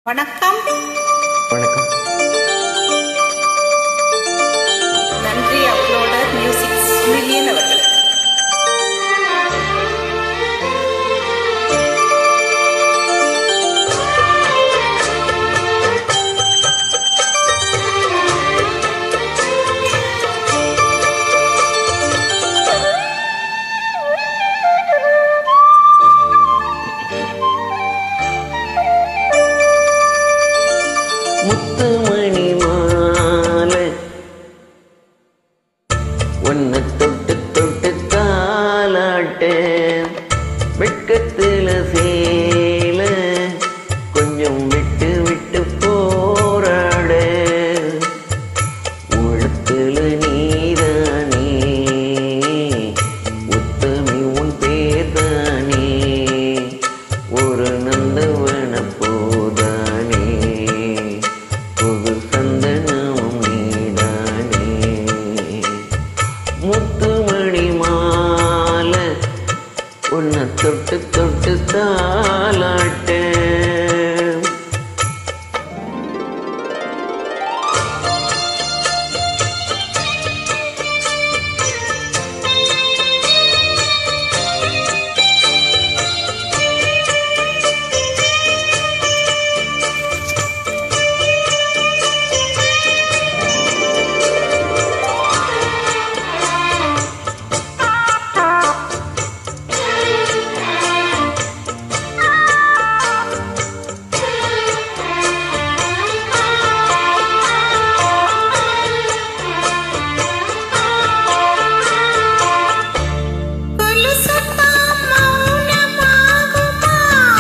வணக்கம் வணக்கம் நன்றி அப்லோடர் மியூசிக் மில்லியன் அவர்களுக்கு முத்துமணி மாலை ஒன்னு தொட்டு தொட்டு தாலாட்டு வெட்கத்துல சேல கொஞ்சம் விட்டு விட்டு போராட உள்ளத்துல நீதானே உத்தமி உன் பேர்தானே ஒரு நந்தவன போதானே புது சந்தனமும் நீதானே முத்துமணி மாலை உன்னை தொட்டு தொட்டு தாலாட்ட கொலுசுதான் மௌனமாகுமா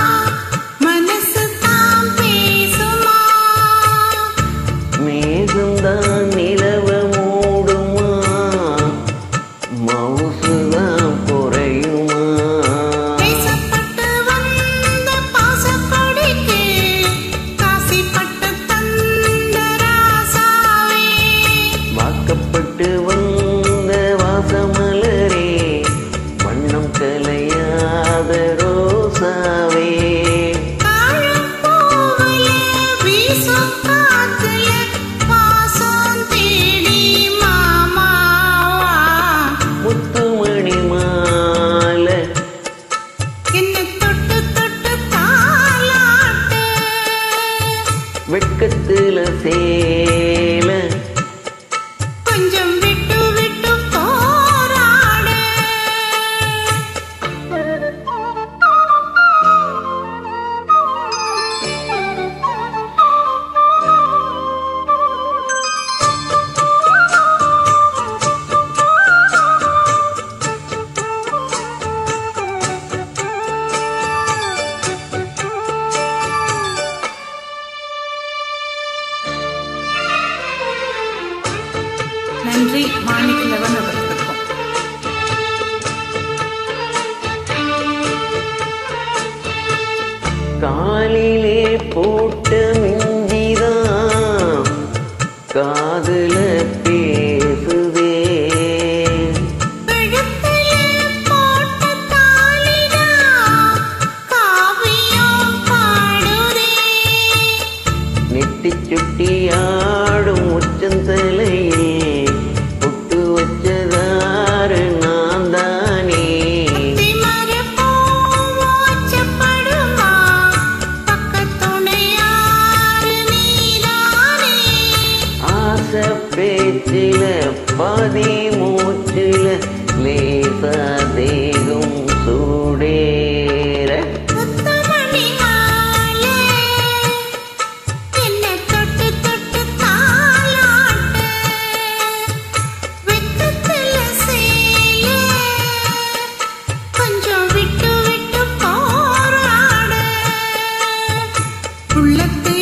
மனசுதான் பேசுமா மேகம்தான் நிலவ மூடுமா மவுசுதான் குறையுமா பேசப்பட்டு வந்த பாசக்கொடிக்கு காசிப்பட்டு தந்த ராசாவே வாக்கப்பட்டு வந்த வாசமலரே வண்ணம் கலையாத ரோசாவே தாழப்பூவில வீசும் காத்துல வாசம் தேடி மாமாவா முத்துமணி மாலை என்னை தொட்டு தொட்டு தாலாட்டு வெட்கத்துல சேல கொஞ்சம் விட்டு விட்டு போராடு நன்றி மாணிக்கலவன் அவர்களுக்கும் காலிலே போட்ட மிஞ்சிதான் காதுல பேசுதே கழுத்திலே போட்ட தாலிடா காவியம் பாடுதே நெட்டி சுட்டி ஆடும் உச்சந்தலையில் புட்டு வச்சதாரு நான் தானே திமறப்போ மோச்சப்படுமா பக்கத்துணையாரு நீதானே ஆசை பேச்சில பாதி மூச்சில லேசா தேகம் சூடேற முத்துமணி மாலே என்னை தொட்டு தொட்டு தாலாட்டு வெக்கத்துல சேல கொஞ்சம் விட்டு விட்டு போராடு உள்ளத்து